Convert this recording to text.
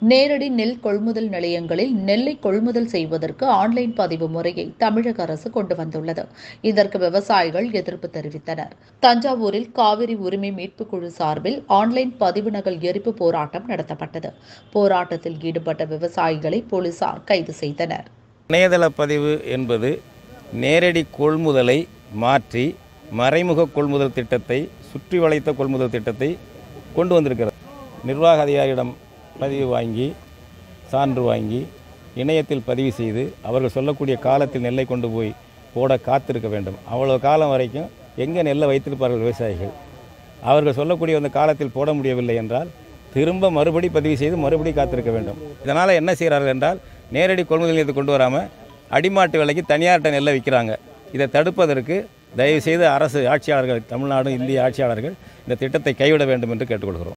நேரடி நெல் கொள்முதல் நிலையங்களில் நெல்லை கொள்முதல் செய்வதற்கு ஆன்லைன் பதிவு முறையை தமிழக அரசு கொண்டு வந்துள்ளது இதற்கு விவசாயிகள் எதிர்ப்பு தெரிவித்தனர் தஞ்சாவூரில் காவிரி உரிமை மீட்புக் குழு சார்பில் ஆன்லைன் பதிவு நகல் எரிப்பு போராட்டம் நடத்தப்பட்டது போராட்டத்தில் ஈடுபட்ட விவசாயிகளை போலீசார் கைது செய்தனர் இணையதள பதிவு என்பது நேரடி கொள்முதலை மாற்றி மறைமுக கொள்முதல் திட்டத்தை சுற்றி வளைத்த கொள்முதல் திட்டத்தை கொண்டு வந்திருக்கிறது நிர்வாக அதிகாரியிடம் பதிவு வாங்கி சான்று வாங்கி இணையத்தில் பதிவு செய்து அவர்கள் சொல்லக்கூடிய காலத்தில் நெல்லை கொண்டு போய் போட காத்திருக்க வேண்டும் அவ்வளோ காலம் வரைக்கும் எங்கே நெல்லை வைத்திருப்பார்கள் விவசாயிகள் அவர்கள் சொல்லக்கூடிய அந்த காலத்தில் போட முடியவில்லை என்றால் திரும்ப மறுபடி பதிவு செய்து மறுபடி காத்திருக்க வேண்டும் இதனால் என்ன செய்கிறார்கள் என்றால் நேரடி கொள்முதல் நிலையத்தை கொண்டு வராமல் அடிமாட்டு விலைக்கு தனியார்கிட்ட நெல்லை விற்கிறாங்க இதை தடுப்பதற்கு தயவுசெய்து அரசு ஆட்சியாளர்கள் தமிழ்நாடு இந்திய ஆட்சியாளர்கள் இந்த திட்டத்தை கைவிட வேண்டும் என்று கேட்டுக்கொள்கிறோம்